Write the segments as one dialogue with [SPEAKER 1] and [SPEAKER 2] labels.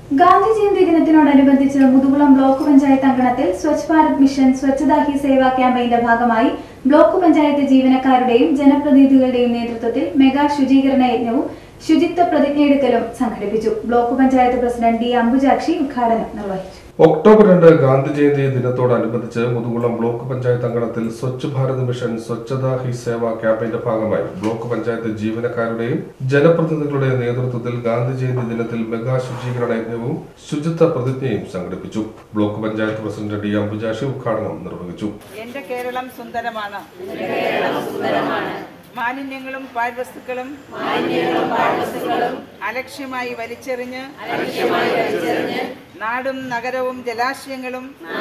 [SPEAKER 1] ഗാന്ധി ജയന്തി ദിനത്തിനോടനുബന്ധിച്ച് മുതുകുളം ബ്ലോക്ക് പഞ്ചായത്ത് അങ്കണത്തിൽ സ്വച്ഛ് ഭാരത് മിഷൻ സ്വച്ഛതാ ഹി സേവ ക്യാമ്പയിന്റെ ഭാഗമായി ബ്ലോക്ക് പഞ്ചായത്ത് ജീവനക്കാരുടെയും ജനപ്രതിനിധികളുടെയും നേതൃത്വത്തിൽ മെഗാ ശുചീകരണ യജ്ഞവും ശുചിത്വ പ്രതിജ്ഞയെടുക്കലും സംഘടിപ്പിച്ചു block panchayat president D Ambujakshi ഉദ്ഘാടനം നിർവഹിച്ചു
[SPEAKER 2] ഒക്ടോബർ രണ്ട് ഗാന്ധി ജയന്തി ദിനത്തോടനുബന്ധിച്ച് മുതുകുളം ബ്ലോക്ക് പഞ്ചായത്ത് അങ്കണത്തിൽ സ്വച്ഛ് ഭാരത് മിഷൻ സ്വച്ഛതാ ഹി സേവ ക്യാമ്പയിന്റെ ഭാഗമായി ബ്ലോക്ക് പഞ്ചായത്ത് ജീവനക്കാരുടെയും ജനപ്രതിനിധികളുടെയും നേതൃത്വത്തിൽ ഗാന്ധി ജയന്തി ദിനത്തിൽ മെഗാ ശുചീകരണ യജ്ഞവും ശുചിത്വ പ്രതിജ്ഞയും സംഘടിപ്പിച്ചു block panchayat president D Ambujashi ഉദ്ഘാടനം നിർവഹിച്ചു
[SPEAKER 3] എന്റെ കേരളം സുന്ദരമാണ് മാലിന്യങ്ങളും പാഴ്വസ്തുക്കളും അലക്ഷ്യമായി വലിച്ചെറിഞ്ഞ് നാടും നഗരവും ജലാശയങ്ങളും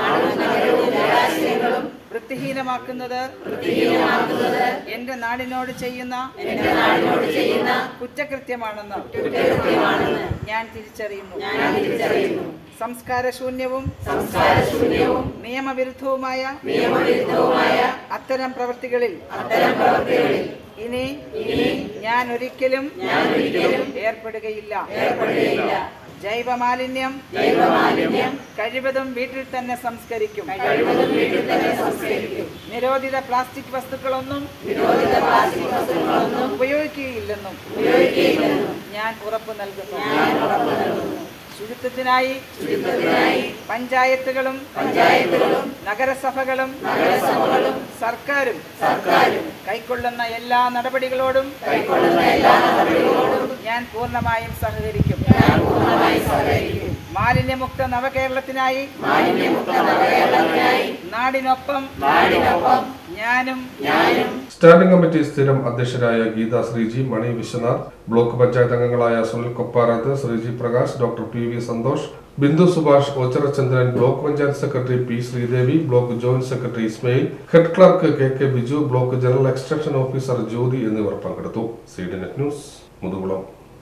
[SPEAKER 3] വൃത്തിഹീനമാക്കുന്നത് എന്റെ നാടിനോട് ചെയ്യുന്ന കുറ്റകൃത്യമാണെന്ന് ഞാൻ തിരിച്ചറിയുന്നു സംസ്കാരശൂന്യവും നിയമവിരുദ്ധവുമായ അത്തരം പ്രവൃത്തികളിൽ ഇനി ഞാൻ ഒരിക്കലും ഏർപ്പെടുകയില്ല ജൈവമാലിന്യം കഴിവതും വീട്ടിൽ തന്നെ സംസ്കരിക്കും നിരോധിത പ്ലാസ്റ്റിക് വസ്തുക്കളൊന്നും ഉപയോഗിക്കുകയില്ലെന്നും ഞാൻ ഉറപ്പു നൽകുന്നു ശുചിത്വത്തിനായി പഞ്ചായത്തുകളും നഗരസഭകളും സർക്കാരും കൈക്കൊള്ളുന്ന എല്ലാ നടപടികളോടും ഞാൻ പൂർണ്ണമായും സഹകരിക്കും മാലിന്യമുക്ത നവകേരളത്തിനായി നാടിനൊപ്പം ഞാനും
[SPEAKER 2] സ്റ്റാൻഡിംഗ് കമ്മിറ്റി സ്ഥിരം അധ്യക്ഷരായ ഗീത ശ്രീജി മണി വിശ്വനാഥ് ബ്ലോക്ക് പഞ്ചായത്ത് അംഗങ്ങളായ Sunil Kopparath Sreeji Prakash doctor P V Santhosh Bindu Subhash Ocharachandran block panchayat secretary P Sreedevi block joint secretary Ismail head clerk K K Biju block general extension officer Jyothi എന്നിവർ പങ്കെടുത്തു C D net news Muthukulam